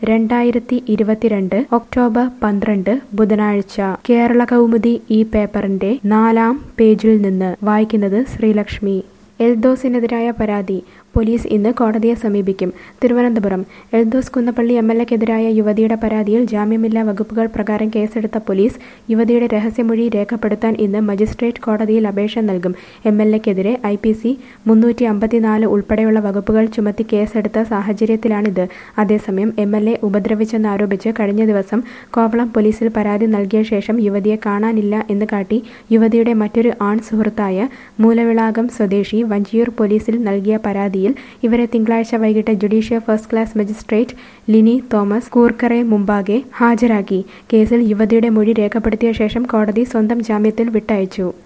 രണ്ടായിരത്തി ഇരുപത്തിരണ്ട് ഒക്ടോബർ പന്ത്രണ്ട് ബുധനാഴ്ച കേരള കൗമുദി ഈ പേപ്പറിന്റെ നാലാം പേജിൽ നിന്ന് വായിക്കുന്നത് ശ്രീലക്ഷ്മി എൽദോസിനെതിരായ പരാതി പോലീസ് ഇന്ന് കോടതിയെ സമീപിക്കും തിരുവനന്തപുരം എൽദോസ് കുന്നപ്പള്ളി എം എൽ എക്കെതിരായ യുവതിയുടെ പരാതിയിൽ ജാമ്യമില്ലാ വകുപ്പുകൾ പ്രകാരം കേസെടുത്ത പോലീസ് യുവതിയുടെ രഹസ്യമൊഴി രേഖപ്പെടുത്താൻ ഇന്ന് മജിസ്ട്രേറ്റ് കോടതിയിൽ അപേക്ഷ നൽകും എം എൽ എക്കെതിരെ ഐ പി സി മുന്നൂറ്റി അമ്പത്തിനാല് ഉൾപ്പെടെയുള്ള വകുപ്പുകൾ ചുമത്തി കേസെടുത്ത സാഹചര്യത്തിലാണിത് അതേസമയം എം എൽ എ ഉപദ്രവിച്ചെന്നാരോപിച്ച് കഴിഞ്ഞ ദിവസം കോവളം പോലീസിൽ പരാതി നൽകിയ ശേഷം യുവതിയെ കാണാനില്ല എന്ന് കാട്ടി യുവതിയുടെ മറ്റൊരു ആൺ സുഹൃത്തായ മൂലവിളാകം സ്വദേശി വഞ്ചിയൂർ പോലീസിൽ നൽകിയ പരാതിയിൽ ഇവരെ തിങ്കളാഴ്ച വൈകിട്ട് judicial first class magistrate Lini Thomas കൂർക്കറെ മുമ്പാകെ ഹാജരാക്കി കേസിൽ യുവതിയുടെ മൊഴി രേഖപ്പെടുത്തിയ ശേഷം കോടതി സ്വന്തം ജാമ്യത്തിൽ വിട്ടയച്ചു